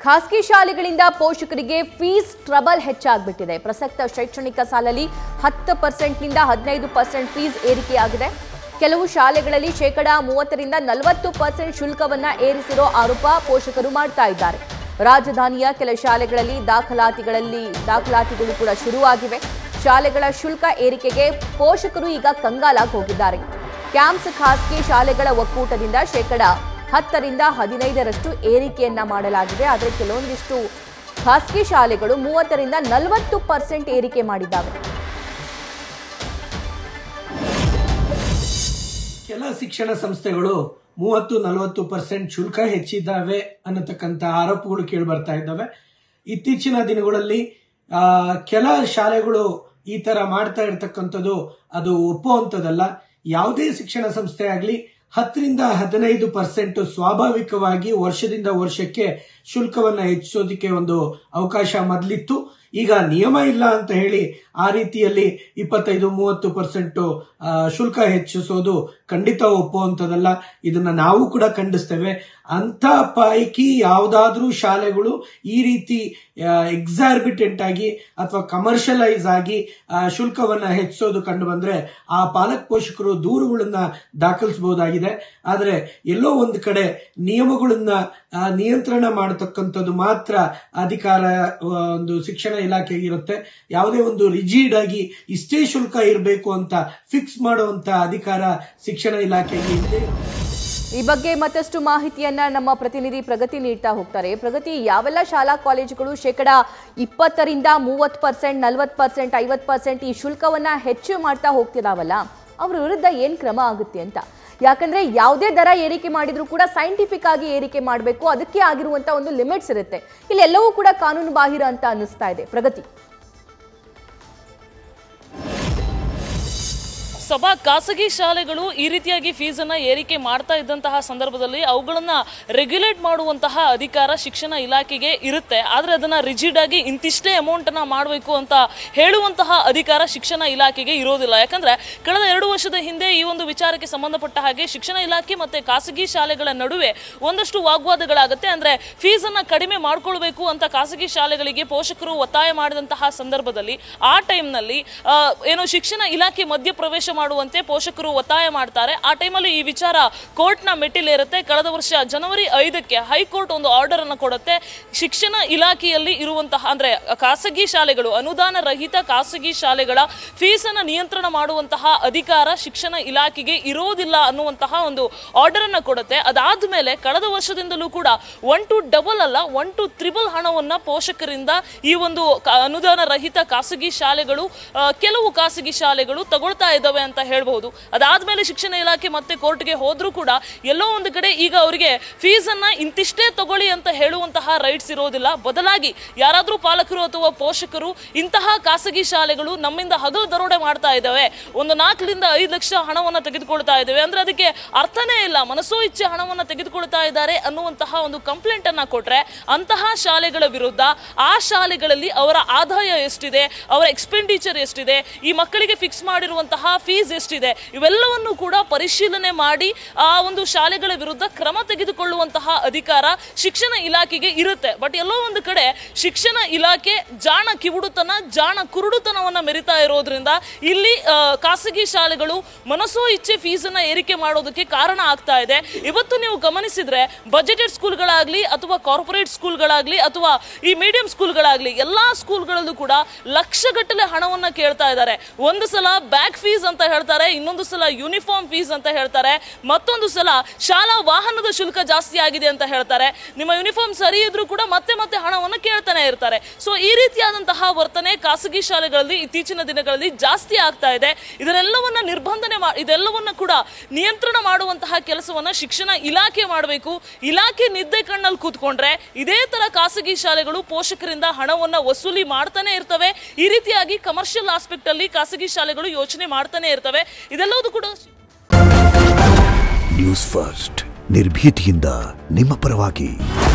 ಖಾಸಗಿ ಶಾಲೆಗಳಿಂದ ಪೋಷಕರಿಗೆ fees trouble ಹೆಚ್ಚಾಗ್ಬಿಟ್ಟಿದೆ ಪ್ರಸಕ್ತ ಶೈಕ್ಷಣಿಕ ಸಾಲಲ್ಲಿ ಹತ್ತು ಪರ್ಸೆಂಟ್ನಿಂದ ಹದಿನೈದು ಪರ್ಸೆಂಟ್ ಫೀಸ್ ಏರಿಕೆಯಾಗಿದೆ ಕೆಲವು ಶಾಲೆಗಳಲ್ಲಿ ಶೇಕಡ ಮೂವತ್ತರಿಂದ ನಲವತ್ತು ಪರ್ಸೆಂಟ್ ಶುಲ್ಕವನ್ನ ಏರಿಸಿರೋ ಆರೋಪ ಪೋಷಕರು ಮಾಡ್ತಾ ಇದ್ದಾರೆ ರಾಜಧಾನಿಯ ಕೆಲ ಶಾಲೆಗಳಲ್ಲಿ ದಾಖಲಾತಿಗಳಲ್ಲಿ ದಾಖಲಾತಿಗಳು ಕೂಡ ಶುರುವಾಗಿವೆ ಶಾಲೆಗಳ ಶುಲ್ಕ ಏರಿಕೆಗೆ ಪೋಷಕರು ಈಗ ಕಂಗಾಲಾಗಿ ಹೋಗಿದ್ದಾರೆ ಕ್ಯಾಂಪ್ಸ್ ಖಾಸಗಿ ಶಾಲೆಗಳ ಒಕ್ಕೂಟದಿಂದ ಶೇಕಡ ಹತ್ತರಿಂದ ಹದಿನೈದರಷ್ಟು ಏರಿಕೆಯನ್ನ ಮಾಡಲಾಗಿದೆ ಆದರೆ ಕೆಲವೊಂದಿಷ್ಟು ಖಾಸಗಿ ಶಾಲೆಗಳು ಮೂವತ್ತರಿಂದ ನಲವತ್ತು ಪರ್ಸೆಂಟ್ ಏರಿಕೆ ಮಾಡಿದ್ದಾವೆ ಕೆಲ ಶಿಕ್ಷಣ ಸಂಸ್ಥೆಗಳು ಮೂವತ್ತು ನಲವತ್ತು ಪರ್ಸೆಂಟ್ ಶುಲ್ಕ ಹೆಚ್ಚಿದ್ದಾವೆ ಅನ್ನತಕ್ಕಂಥ ಆರೋಪಗಳು ಕೇಳಿ ಬರ್ತಾ ಇದ್ದಾವೆ ಇತ್ತೀಚಿನ ದಿನಗಳಲ್ಲಿ ಆ, ಕೆಲ ಶಾಲೆಗಳು ಈ ತರ ಮಾಡ್ತಾ ಇರ್ತಕ್ಕಂಥದ್ದು ಅದು ಒಪ್ಪುವಂಥದ್ದಲ್ಲ ಯಾವುದೇ ಶಿಕ್ಷಣ ಸಂಸ್ಥೆ ಆಗಲಿ ಹತ್ತರಿಂದ ಹದಿನೈದು ಪರ್ಸೆಂಟ್ ಸ್ವಾಭಾವಿಕವಾಗಿ ವರ್ಷದಿಂದ ವರ್ಷಕ್ಕೆ ಶುಲ್ಕವನ್ನ ಹೆಚ್ಚಿಸೋದಕ್ಕೆ ಒಂದು ಅವಕಾಶ ಮೊದಲಿತ್ತು ಈಗ ನಿಯಮ ಇಲ್ಲ ಅಂತ ಹೇಳಿ ಆ ರೀತಿಯಲ್ಲಿ ಇಪ್ಪತ್ತೈದು ಮೂವತ್ತು ಪರ್ಸೆಂಟ್ ಶುಲ್ಕ ಹೆಚ್ಚಿಸೋದು ಖಂಡಿತ ಒಪ್ಪುವಂಥದ್ದಲ್ಲ ಇದನ್ನ ನಾವು ಕೂಡ ಖಂಡಿಸ್ತೇವೆ ಅಂತ ಪೈಕಿ ಯಾವುದಾದ್ರೂ ಶಾಲೆಗಳು ಈ ರೀತಿ ಎಕ್ಸಾರ್ಬಿಟೆಂಟ್ ಆಗಿ ಅಥವಾ ಕಮರ್ಷಿಯಲೈಸ್ ಆಗಿ ಆ, ಶುಲ್ಕವನ್ನ ಹೆಚ್ಚಿಸೋದು ಕಂಡು ಬಂದ್ರೆ ಆ ಪಾಲಕ ಪೋಷಕರು ದೂರುಗಳನ್ನ ದಾಖಲಿಸಬಹುದಾಗಿದೆ ಆದರೆ ಎಲ್ಲೋ ಒಂದು ಕಡೆ ನಿಯಮಗಳನ್ನ ಆ, ನಿಯಂತ್ರಣ ಮಾಡತಕ್ಕಂಥದ್ದು ಮಾತ್ರ ಅಧಿಕಾರ ಆ, ಒಂದು ಶಿಕ್ಷಣ ಇಲಾಖೆಗೆ ಇರುತ್ತೆ ಯಾವುದೇ ಒಂದು ರಿಜಿಡ್ ಆಗಿ ಇಷ್ಟೇ ಶುಲ್ಕ ಇರಬೇಕು ಅಂತ ಫಿಕ್ಸ್ ಮಾಡುವಂತ ಅಧಿಕಾರ ಶಿಕ್ಷಣ ಇಲಾಖೆಗೆ ಇದೆ ಈ ಬಗ್ಗೆ ಮತ್ತಷ್ಟು ಮಾಹಿತಿಯನ್ನ ನಮ್ಮ ಪ್ರತಿನಿಧಿ ಪ್ರಗತಿ ನೀಡ್ತಾ ಹೋಗ್ತಾರೆ ಪ್ರಗತಿ ಯಾವೆಲ್ಲ ಶಾಲಾ ಕಾಲೇಜುಗಳು ಶೇಕಡ ಇಪ್ಪತ್ತರಿಂದ ಮೂವತ್ತು ಪರ್ಸೆಂಟ್ ನಲ್ವತ್ತು ಪರ್ಸೆಂಟ್ ಐವತ್ತು ಪರ್ಸೆಂಟ್ ಈ ಶುಲ್ಕವನ್ನ ಹೆಚ್ಚು ಮಾಡ್ತಾ ಹೋಗ್ತಿದಾವಲ್ಲ ಅವ್ರ ವಿರುದ್ಧ ಏನ್ ಕ್ರಮ ಆಗುತ್ತೆ ಅಂತ ಯಾಕಂದ್ರೆ ಯಾವುದೇ ದರ ಏರಿಕೆ ಮಾಡಿದ್ರು ಕೂಡ ಸೈಂಟಿಫಿಕ್ ಆಗಿ ಏರಿಕೆ ಮಾಡಬೇಕು ಅದಕ್ಕೆ ಆಗಿರುವಂತ ಒಂದು ಲಿಮಿಟ್ಸ್ ಇರುತ್ತೆ ಇಲ್ಲೆಲ್ಲವೂ ಕೂಡ ಕಾನೂನು ಬಾಹಿರ ಅಂತ ಅನ್ನಿಸ್ತಾ ಇದೆ ಪ್ರಗತಿ ಸಭಾ ಖಾಸಗಿ ಶಾಲೆಗಳು ಈ ರೀತಿಯಾಗಿ ಫೀಸನ್ನು ಏರಿಕೆ ಮಾಡ್ತಾ ಇದ್ದಂತಹ ಸಂದರ್ಭದಲ್ಲಿ ಅವುಗಳನ್ನು ರೆಗ್ಯುಲೇಟ್ ಮಾಡುವಂತಹ ಅಧಿಕಾರ ಶಿಕ್ಷಣ ಇಲಾಖೆಗೆ ಇರುತ್ತೆ ಆದರೆ ಅದನ್ನು ರಿಜಿಡ್ ಆಗಿ ಇಂತಿಷ್ಟೇ ಅಮೌಂಟನ್ನು ಮಾಡಬೇಕು ಅಂತ ಹೇಳುವಂತಹ ಅಧಿಕಾರ ಶಿಕ್ಷಣ ಇಲಾಖೆಗೆ ಇರೋದಿಲ್ಲ ಯಾಕಂದ್ರೆ ಕಳೆದ ಎರಡು ವರ್ಷದ ಹಿಂದೆ ಈ ಒಂದು ವಿಚಾರಕ್ಕೆ ಸಂಬಂಧಪಟ್ಟ ಹಾಗೆ ಶಿಕ್ಷಣ ಇಲಾಖೆ ಮತ್ತೆ ಖಾಸಗಿ ಶಾಲೆಗಳ ನಡುವೆ ಒಂದಷ್ಟು ವಾಗ್ವಾದಗಳಾಗುತ್ತೆ ಅಂದ್ರೆ ಫೀಸನ್ನು ಕಡಿಮೆ ಮಾಡ್ಕೊಳ್ಬೇಕು ಅಂತ ಖಾಸಗಿ ಶಾಲೆಗಳಿಗೆ ಪೋಷಕರು ಒತ್ತಾಯ ಮಾಡಿದಂತಹ ಸಂದರ್ಭದಲ್ಲಿ ಆ ಟೈಮ್ನಲ್ಲಿ ಏನು ಶಿಕ್ಷಣ ಇಲಾಖೆ ಮಧ್ಯಪ್ರವೇಶ ಮಾಡುವಂತೆ ಪೋಷಕರು ಒತ್ತಾಯ ಮಾಡ್ತಾರೆ ಆ ಟೈಮಲ್ಲಿ ಈ ವಿಚಾರ ಕೋರ್ಟ್ನ ಮೆಟ್ಟಿಲೇರುತ್ತೆ ಕಳೆದ ವರ್ಷ ಜನವರಿ ಐದಕ್ಕೆ ಹೈಕೋರ್ಟ್ ಒಂದು ಆರ್ಡರ್ ಅನ್ನು ಕೊಡುತ್ತೆ ಶಿಕ್ಷಣ ಇಲಾಖೆಯಲ್ಲಿ ಇರುವಂತಹ ಅಂದ್ರೆ ಖಾಸಗಿ ಶಾಲೆಗಳು ಅನುದಾನ ರಹಿತ ಖಾಸಗಿ ಶಾಲೆಗಳ ಫೀಸನ್ನು ನಿಯಂತ್ರಣ ಮಾಡುವಂತಹ ಅಧಿಕಾರ ಶಿಕ್ಷಣ ಇಲಾಖೆಗೆ ಇರೋದಿಲ್ಲ ಅನ್ನುವಂತಹ ಒಂದು ಆರ್ಡರ್ ಅನ್ನ ಕೊಡುತ್ತೆ ಅದಾದ ಮೇಲೆ ಕಳೆದ ವರ್ಷದಿಂದಲೂ ಕೂಡ ಒನ್ ಟು ಡಬಲ್ ಅಲ್ಲ ಒನ್ ಟು ತ್ರಿಬಲ್ ಹಣವನ್ನ ಪೋಷಕರಿಂದ ಈ ಒಂದು ಕ- ಅನುದಾನ ರಹಿತ ಖಾಸಗಿ ಶಾಲೆಗಳು ಆ, ಕೆಲವು ಖಾಸಗಿ ಶಾಲೆಗಳು ತಗೊಳ್ತಾ ಇದ್ದಾವೆ ಅಂತ ಹೇಳ್ಬಹುದು ಅದಾದ್ಮೇಲೆ ಶಿಕ್ಷಣ ಇಲಾಖೆ ಮತ್ತೆ ಕೋರ್ಟ್ಗೆ ಹೋದ್ರೂ ಕೂಡ ಎಲ್ಲೋ ಒಂದು ಕಡೆ ಈಗ ಅವರಿಗೆ ಫೀಸ್ ಅನ್ನ ಇಂತಿಷ್ಟೇ ತಗೊಳ್ಳಿ ಅಂತ ಹೇಳುವಂತಹ ರೈಟ್ಸ್ ಇರೋದಿಲ್ಲ ಬದಲಾಗಿ ಯಾರಾದ್ರೂ ಪಾಲಕರು ಅಥವಾ ಪೋಷಕರು ಇಂತಹ ಖಾಸಗಿ ಶಾಲೆಗಳು ನಮ್ಮಿಂದ ಹಗಲು ದರೋಡೆ ಮಾಡ್ತಾ ಇದ್ದಾವೆ ಒಂದು ನಾಲ್ಕರಿಂದ ಐದು ಲಕ್ಷ ಹಣವನ್ನ ತೆಗೆದುಕೊಳ್ತಾ ಇದ್ದೇವೆ ಅಂದ್ರೆ ಅದಕ್ಕೆ ಅರ್ಥನೇ ಇಲ್ಲ ಮನಸ್ಸೋ ಇಚ್ಛೆ ಹಣವನ್ನ ತೆಗೆದುಕೊಳ್ತಾ ಇದ್ದಾರೆ ಅನ್ನುವಂತಹ ಒಂದು ಕಂಪ್ಲೇಂಟ್ ಅನ್ನ ಕೊಟ್ರೆ ಅಂತಹ ಶಾಲೆಗಳ ವಿರುದ್ಧ ಆ ಶಾಲೆಗಳಲ್ಲಿ ಅವರ ಆದಾಯ ಎಷ್ಟಿದೆ ಅವರ ಎಕ್ಸ್ಪೆಂಡಿಚರ್ ಎಷ್ಟಿದೆ ಈ ಮಕ್ಕಳಿಗೆ ಫಿಕ್ಸ್ ಮಾಡಿರುವಂತಹ ಫೀಸ್ ಎಷ್ಟಿದೆ ಇವೆಲ್ಲವನ್ನು ಕೂಡ ಪರಿಶೀಲನೆ ಮಾಡಿ ಆ ಒಂದು ಶಾಲೆಗಳ ವಿರುದ್ಧ ಕ್ರಮ ತೆಗೆದುಕೊಳ್ಳುವಂತಹ ಅಧಿಕಾರ ಶಿಕ್ಷಣ ಇಲಾಖೆಗೆ ಇರುತ್ತೆ ಬಟ್ ಎಲ್ಲೋ ಒಂದು ಕಡೆ ಶಿಕ್ಷಣ ಇಲಾಖೆ ಜಾಣ ಕಿವುಡುತನ ಜಾಣ ಕುರುಡುತನವನ್ನ ಮೆರಿತಾ ಇರೋದ್ರಿಂದ ಇಲ್ಲಿ ಆ, ಖಾಸಗಿ ಶಾಲೆಗಳು ಮನಸ್ಸೋ ಇಚ್ಛೆ ಫೀಸನ್ನ ಏರಿಕೆ ಮಾಡೋದಕ್ಕೆ ಕಾರಣ ಆಗ್ತಾ ಇದೆ ಇವತ್ತು ನೀವು ಗಮನಿಸಿದ್ರೆ ಬಜೆಟೆಡ್ ಸ್ಕೂಲ್ಗಳಾಗ್ಲಿ ಅಥವಾ ಕಾರ್ಪೊರೇಟ್ ಸ್ಕೂಲ್ಗಳಾಗ್ಲಿ ಅಥವಾ ಈ ಮೀಡಿಯಂ ಸ್ಕೂಲ್ಗಳಾಗ್ಲಿ ಎಲ್ಲಾ ಸ್ಕೂಲ್ಗಳಲ್ಲೂ ಕೂಡ ಲಕ್ಷಗಟ್ಟಲೆ ಹಣವನ್ನ ಕೇಳ್ತಾ ಇದ್ದಾರೆ ಒಂದು ಸಲ ಬ್ಯಾಗ್ ಫೀಸ್ ಅಂತ ಹೇಳ್ತಾರೆ ಇನ್ನೊಂದು ಸಲ ಯೂನಿಫಾರ್ಮ್ ಫೀಸ್ ಅಂತ ಹೇಳ್ತಾರೆ ಮತ್ತೊಂದು ಸಲ ಶಾಲಾ ವಾಹನದ ಶುಲ್ಕ ಜಾಸ್ತಿ ಆಗಿದೆ ಅಂತ ಹೇಳ್ತಾರೆ ನಿಮ್ಮ ಯೂನಿಫಾರ್ಮ್ ಸರಿ ಇದ್ರೂ ಕೂಡ ಮತ್ತೆ ಮತ್ತೆ ಹಣವನ್ನು ಕೇಳ್ತಾನೆ ಇರ್ತಾರೆ ಸೊ ಈ ರೀತಿಯಾದಂತಹ ವರ್ತನೆ ಖಾಸಗಿ ಶಾಲೆಗಳಲ್ಲಿ ಇತ್ತೀಚಿನ ದಿನಗಳಲ್ಲಿ ಜಾಸ್ತಿ ಆಗ್ತಾ ಇದೆ ಇದರೆಲ್ಲವನ್ನ ನಿರ್ಬಂಧನೆ ಮಾ ಇದೆಲ್ಲವನ್ನ ಕೂಡ ನಿಯಂತ್ರಣ ಮಾಡುವಂತಹ ಕೆಲಸವನ್ನ ಶಿಕ್ಷಣ ಇಲಾಖೆ ಮಾಡಬೇಕು ಇಲಾಖೆ ನಿದ್ದೆ ಕಣ್ಣಲ್ಲಿ ಕೂತ್ಕೊಂಡ್ರೆ ಇದೇ ತರ ಖಾಸಗಿ ಶಾಲೆಗಳು ಪೋಷಕರಿಂದ ಹಣವನ್ನ ವಸೂಲಿ ಮಾಡ್ತಾನೆ ಇರ್ತವೆ ಈ ರೀತಿಯಾಗಿ ಕಮರ್ಷಿಯಲ್ ಆಸ್ಪೆಕ್ಟ್ ಅಲ್ಲಿ ಖಾಸಗಿ ಶಾಲೆಗಳು ಯೋಚನೆ ಮಾಡ್ತಾನೆ ಇರ್ತವೆ ಇದೆಲ್ಲವೂ ಕೂಡ ನ್ಯೂಸ್ ಫಸ್ಟ್ ನಿರ್ಭೀತಿಯಿಂದ ನಿಮ್ಮ ಪರವಾಗಿ